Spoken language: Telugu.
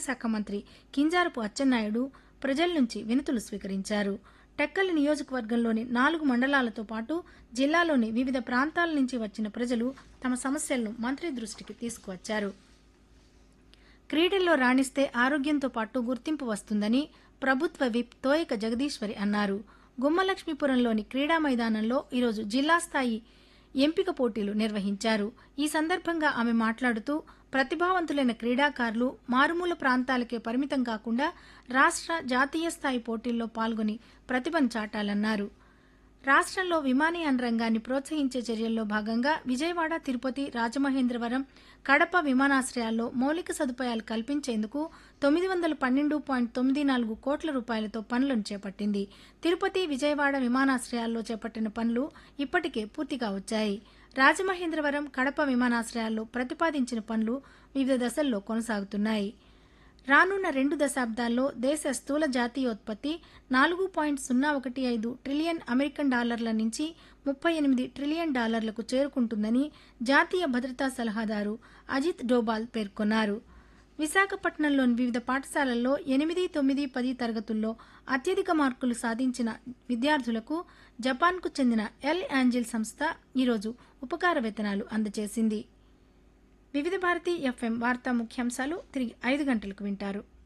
శాఖ మంత్రి కింజారపు అచ్చెన్నాయుడు ప్రజల నుంచి వినతులు స్వీకరించారు టెక్కలి నియోజకవర్గంలోని నాలుగు మండలాలతో పాటు జిల్లాలోని వివిధ ప్రాంతాల నుంచి వచ్చిన ప్రజలు తమ సమస్యలను మంత్రి దృష్టికి తీసుకువచ్చారు క్రీడల్లో రాణిస్తే ఆరోగ్యంతో పాటు గుర్తింపు వస్తుందని ప్రభుత్వ విప్ తోయక జగదీశ్వరి అన్నారు గుమ్మలక్ష్మీపురంలోని క్రీడా మైదానంలో ఈరోజు జిల్లా స్థాయి ఎంపిక పోటీలు నిర్వహించారు ఈ సందర్భంగా ఆమె మాట్లాడుతూ ప్రతిభావంతులైన క్రీడాకారులు మారుమూల ప్రాంతాలకే పరిమితం కాకుండా రాష్ట్ర జాతీయ స్థాయి పోటీల్లో పాల్గొని ప్రతిభను చాటాలన్నారు రాష్ట్రంలో విమానయాన రంగాన్ని ప్రోత్సహించే చర్యల్లో భాగంగా విజయవాడ తిరుపతి రాజమహేంద్రవరం కడప విమానాశ్రయాల్లో మౌలిక సదుపాయాలు కల్పించేందుకు తొమ్మిది వందల పన్నెండు పాయింట్ తొమ్మిది నాలుగు కోట్ల రూపాయలతో పనులను చేపట్టింది తిరుపతి విజయవాడ విమానాశ్రయాల్లో చేపట్టిన పనులు ఇప్పటికే పూర్తిగా వచ్చాయి రాజమహేంద్రవరం కడప విమానాశ్రయాల్లో ప్రతిపాదించిన పనులు వివిధ దశల్లో కొనసాగుతున్నాయి రానున్న రెండు దశాబ్దాల్లో దేశ స్థూల జాతీయోత్పత్తి నాలుగు పాయింట్ సున్నా ఒకటి ఐదు ట్రిలియన్ అమెరికన్ డాలర్ల నుంచి ముప్పై ఎనిమిది ట్రిలియన్ డాలర్లకు చేరుకుంటుందని జాతీయ భద్రతా సలహాదారు అజిత్ డోబాల్ పేర్కొన్నారు విశాఖపట్నంలోని వివిధ పాఠశాలల్లో ఎనిమిది తొమ్మిది పది తరగతుల్లో అత్యధిక మార్కులు సాధించిన విద్యార్థులకు జపాన్కు చెందిన ఎల్ యాంజిల్ సంస్థ ఈరోజు ఉపకార వేతనాలు అందజేసింది వివిధ భారతి ఎఫ్ఎం వార్తా ముఖ్యాంశాలు తిరిగి ఐదు గంటలకు వింటారు